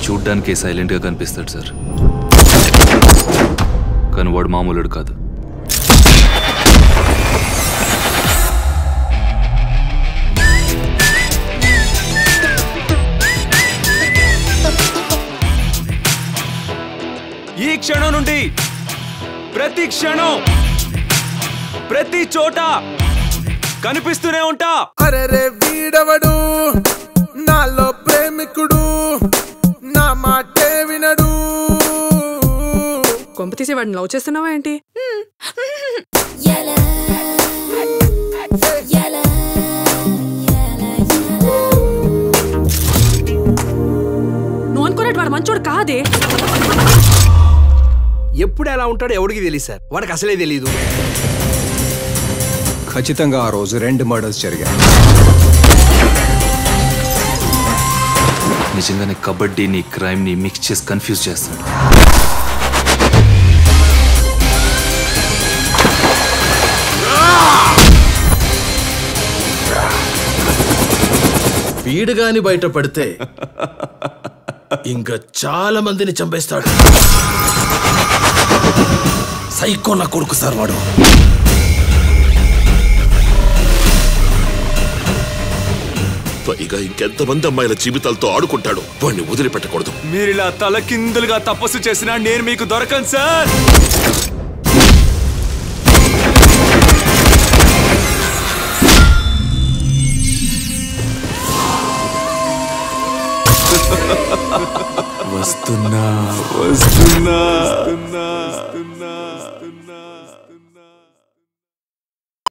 చూడ్డానికి సైలెంట్గా కనిపిస్తాడు సార్ కానీ వాడు మామూలుడు కాదు ఈ క్షణం నుండి ప్రతి క్షణం ప్రతి చోట కనిపిస్తూనే ఉంటా అరెరే వీడవడు నాలో ప్రేమికుడు నా మాటే వినడు కొంప తీసి వాడిని లవ్ చేస్తున్నావా ఏంటి నువ్వు అనుకున్నట్టు వాడు మంచోడు కాదే ఎప్పుడు ఎలా ఉంటాడో ఎవడికి తెలియదు సార్ వాడికి అసలే తెలియదు ఖచ్చితంగా ఆ రోజు రెండు మర్డర్స్ జరిగాయి నిజంగానే కబడ్డీని క్రైమ్ని మిక్స్ చేసి కన్ఫ్యూజ్ చేస్తాడు వీడు గాని బయటపడితే ఇంకా చాలా మందిని చంపేస్తాడు సైకో నా కొడుకు సార్ వాడు పైగా ఇంకెంతమంది అమ్మాయిల జీవితాలతో ఆడుకుంటాడు వాడిని వదిలిపెట్టకూడదు మీరిలా తలకిందులుగా తపస్సు చేసినా నేను మీకు దొరకను సార్ వస్తున్నా వస్తున్నా వస్తున్నా